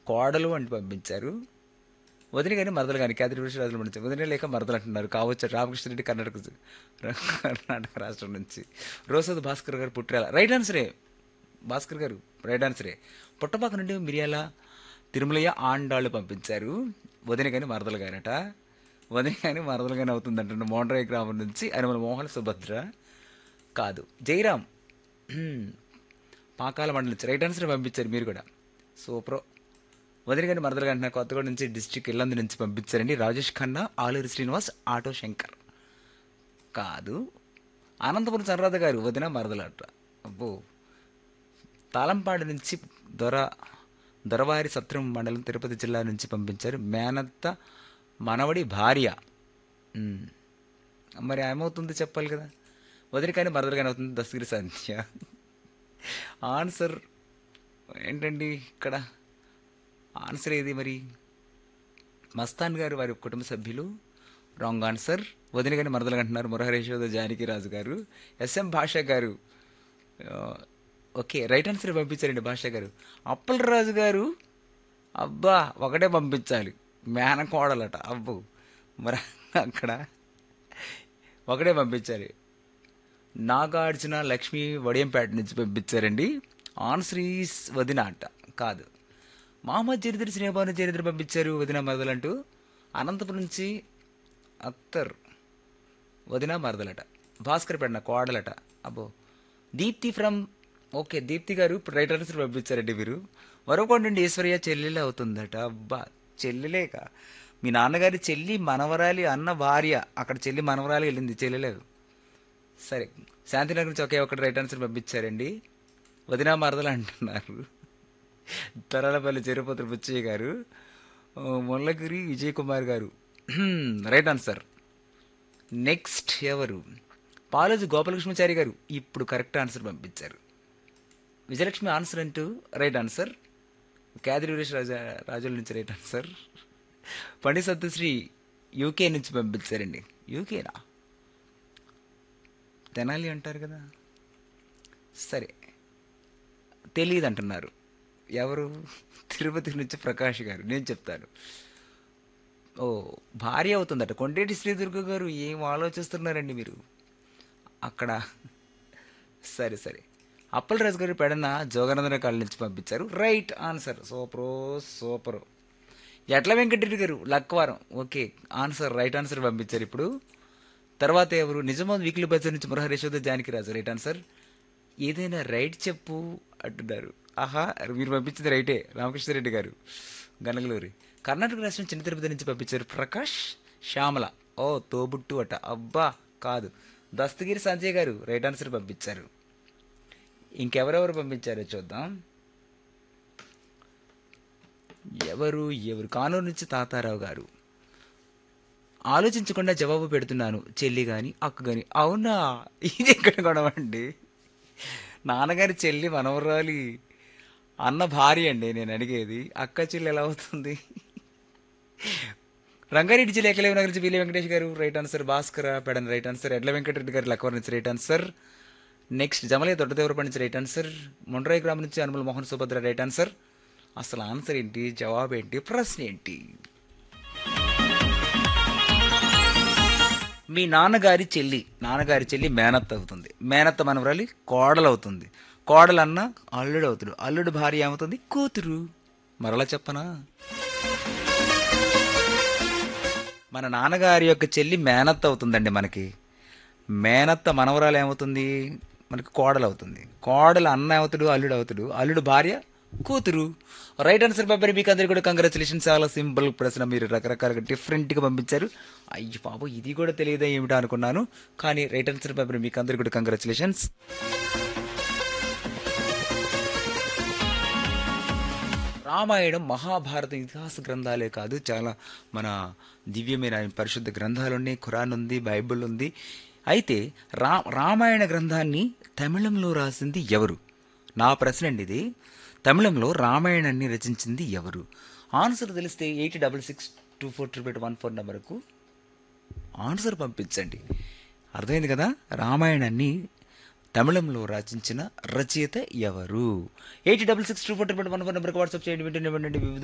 కోడలు అని పంపించారు వదిన కానీ మరదలు కానీ క్యాదిరి రాజులు పంపించారు వదిన లేక మరదలు అంటున్నారు కావచ్చు రామకృష్ణరెడ్డి కర్ణాటక కర్ణాటక రాష్ట్రం నుంచి రోసద్ భాస్కర్ గారు పుట్టిరాల రైట్ ఆన్సరే భాస్కర్ గారు రైట్ ఆన్సరే పుట్టపాక నుండి మిరియాల తిరుమలయ్య ఆండాళ్ళు పంపించారు వదిన కానీ మరదలు గారట వదిన కానీ మరదలు కానీ అవుతుందంట మోండ్రాయి గ్రామం నుంచి అనుమల మోహన్ సుభద్ర కాదు జయరామ్ హ్మ్. పాకాల మండలి నుంచి రైట్ ఆన్సర్ పంపించారు మీరు కూడా సూపర్ వదిన గారి మరదలు గంట కొత్తగూడ నుంచి డిస్టిక్ ఇల్లందు నుంచి పంపించారండి రాజేష్ ఖన్నా ఆలూరి శ్రీనివాస్ ఆటో శంకర్ కాదు అనంతపురం సనరాధ గారు వదిన మరదలట అబ్బో తాళంపాడు నుంచి దొర దొరవారి సత్రం మండలం తిరుపతి జిల్లా నుంచి పంపించారు మేనత్త మనవడి భార్య ఉమ్. మరి ఏమవుతుంది చెప్పాలి కదా వదిలి కానీ మరదలు కానీ అవుతుంది దస్తగిరి సంధ్య ఆన్సర్ ఏంటండి ఇక్కడ ఆన్సర్ ఏది మరి మస్తాన్ గారు వారి కుటుంబ సభ్యులు రాంగ్ ఆన్సర్ వదిన గారిని మరదలు అంటున్నారు మురహరేశ్వర జానకి రాజు గారు ఎస్ఎం భాష గారు ఆ, ఓకే రైట్ ఆన్సర్ పంపించారండి భాష గారు అప్పల రాజు గారు అబ్బా ఒకటే పంపించాలి మేనకోడలట అబ్బో మరి అక్కడ ఒకటే పంపించాలి నాగార్జున లక్ష్మి వడియంపేట నుంచి పంపించారండి ఆన్సర్ ఈస్ వదిన అంట కాదు మహమ్మద్ చరిత్ర స్నేహభాను చరిత్ర పంపించారు వదిన మరదలంటూ అనంతపురం నుంచి అత్తర్ వదిన మరదలట భాస్కర్ పెడిన కోడలట అబ్బో దీప్తి ఫ్రమ్ ఓకే దీప్తి గారు ఇప్పుడు రైట్ ఆన్సర్ పంపించారండి మీరు మరొకటి నుండి ఈశ్వర్య చెల్లెలే అవుతుందట అబ్బా చెల్లెలేక మీ నాన్నగారి చెల్లి మనవరాలి అన్న భార్య అక్కడ చెల్లి మనవరాలి వెళ్ళింది చెల్లెలేదు సరే శాంతినగర్ నుంచి ఒకే ఒకటి రైట్ ఆన్సర్ పంపించారండి వదినా మరదలు అంటున్నారు తరాలపల్లి చెరుపతి బుచ్చయ్య గారు ఆ, ముల్లగిరి విజయ్ కుమార్ గారు హ్మ్, రైట్ ఆన్సర్ నెక్స్ట్ ఎవరు పాలోజు గోపాలకృష్ణచారి గారు ఇప్పుడు కరెక్ట్ ఆన్సర్ పంపించారు విజయలక్ష్మి ఆన్సర్ అంటూ రైట్ ఆన్సర్ క్యాదిరి వీరేష్ రాజా రాజుల నుంచి right answer Pandit Satyasri UK నుంచి పంపించారండి యూకేనా తెనాలి అంటారు కదా సరే తెలియదు అంటున్నారు ఎవరు తిరుపతి నుంచి ప్రకాష్ గారు నేను చెప్తాను ఓ భార్య అవుతుందట కొండేటి శ్రీదుర్గ గారు ఏం ఆలోచిస్తున్నారండి మీరు అక్కడ సరే సరే అప్పలరాజు గారు పెడన జోగానందన కాళ్ళ నుంచి పంపించారు రైట్ ఆన్సర్ సూపరో సూపరు ఎట్ల వెంకటరెడ్డి గారు Lakvaram okay answer right answer పంపించారు ఇప్పుడు తర్వాత ఎవరు నిజామాబాద్ వీక్లీ బజార్ నుంచి మురహరేశ్వర జానకి రాజు రైట్ ఆన్సర్ ఏదైనా రైట్ చెప్పు అంటున్నారు ఆహా మీరు పంపించింది రైటే రామకృష్ణారెడ్డి గారు గనగలూరి కర్ణాటక రాష్ట్రం చిన్న తిరుపతి నుంచి పంపించారు ప్రకాష్ శ్యామల ఓ తోబుట్టు అట అబ్బా కాదు దస్తగిరి సంజయ్ గారు రైట్ ఆన్సర్ పంపించారు ఇంకెవరెవరు పంపించారో చూద్దాం ఎవరు ఎవరు కానూరు నుంచి తాతారావు గారు ఆలోచించకుండా జవాబు పెడుతున్నాను చెల్లి గాని అక్క గాని అవునా ఇది ఎక్కడ గొడవ అండి నాన్నగారి చెల్లి మనవరాలి అన్న భార్య అండి నేను అడిగేది అక్క చెల్లి ఎలా అవుతుంది రంగారెడ్డి జిల్లా ఏకలవ్య నగర్ నుంచి వీలే వెంకటేష్ గారు రైట్ ఆన్సర్ భాస్కర్ పెడన్ రైట్ ఆన్సర్ ఎడ్ల వెంకటరెడ్డి గారు లక్వర్ నుంచి right answer next Jamalaiah Doddadevarapadi నుంచి రైట్ ఆన్సర్ మొండ్రాయి గ్రామం నుంచి అనుమల మోహన్ సుభద్ర రైట్ ఆన్సర్ అసలు ఆన్సర్ ఏంటి జవాబు ఏంటి ప్రశ్న ఏంటి మీ నాన్నగారి చెల్లి నాన్నగారి చెల్లి మేనత్త అవుతుంది మేనత్త మనవరాలి కోడలు అవుతుంది కోడలు అన్న అల్లుడు అవుతాడు అల్లుడు భార్య ఏమవుతుంది కూతురు మరలా చెప్పనా మన నాన్నగారి యొక్క చెల్లి మేనత్త అవుతుందండి మనకి మేనత్త మనవరాలు ఏమవుతుంది మనకి కోడలు అవుతుంది కోడలు అన్న అవుతాడు అల్లుడు అవుతాడు అల్లుడు భార్య కూతురు రైట్ ఆన్సర్ బాబాయ్ మీకు అందరికీ కూడా కంగ్రాచులేషన్ చాలా సింపుల్ ప్రశ్న మీరు రకరకాలుగా డిఫరెంట్గా పంపించారు అయ్యి బాబు ఇది కూడా తెలియదా ఏమిటో అనుకున్నాను కానీ రైట్ ఆన్సర్ బాబాయ్ మీకు అందరికీ కూడా కంగ్రాచులేషన్స్ రామాయణం మహాభారతం ఇతిహాస గ్రంథాలే కాదు చాలా మన దివ్యమైన పరిశుద్ధ గ్రంథాలు ఉన్నాయి ఖురాన్ ఉంది బైబిల్ ఉంది అయితే రా రామాయణ గ్రంథాన్ని తమిళంలో రాసింది ఎవరు నా ప్రశ్న అండి ఇది తమిళంలో రామాయణాన్ని రచించింది ఎవరు ఆన్సర్ తెలిస్తే eight double six two four triple one four నెంబర్కు ఆన్సర్ పంపించండి అర్థమైంది కదా రామాయణాన్ని తమిళంలో రచించిన రచయిత ఎవరు eight double six two four triple one four నెంబర్కి వాట్సాప్ చేయండి వింటూనే ఉండండి వివిధ